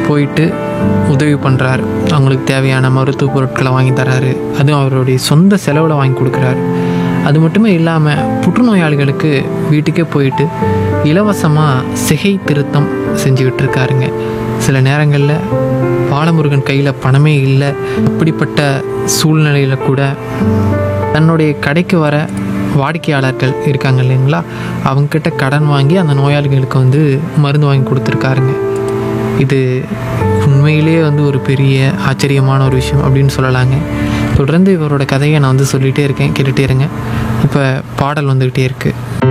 போயிட்டு உதவி பண்ணுறாரு அவங்களுக்கு தேவையான மருத்துவ பொருட்களை வாங்கி தராரு அதுவும் அவருடைய சொந்த செலவில் வாங்கி கொடுக்குறாரு அது மட்டுமே இல்லாமல் புற்றுநோயாளிகளுக்கு வீட்டுக்கே போயிட்டு இலவசமாக சிகை திருத்தம் செஞ்சுக்கிட்டு இருக்காருங்க சில நேரங்களில் பாலமுருகன் கையில் பணமே இல்லை இப்படிப்பட்ட சூழ்நிலையில் கூட தன்னுடைய கடைக்கு வர வாடிக்கையாளர்கள் இருக்காங்க இல்லைங்களா அவங்கக்கிட்ட கடன் வாங்கி அந்த நோயாளிகளுக்கு வந்து மருந்து வாங்கி கொடுத்துருக்காருங்க இது உண்மையிலேயே வந்து ஒரு பெரிய ஆச்சரியமான ஒரு விஷயம் அப்படின்னு சொல்லலாங்க தொடர்ந்து இவரோட கதையை நான் வந்து சொல்லிகிட்டே இருக்கேன் கேட்டுகிட்டே இருங்க இப்போ பாடல் வந்துக்கிட்டே இருக்குது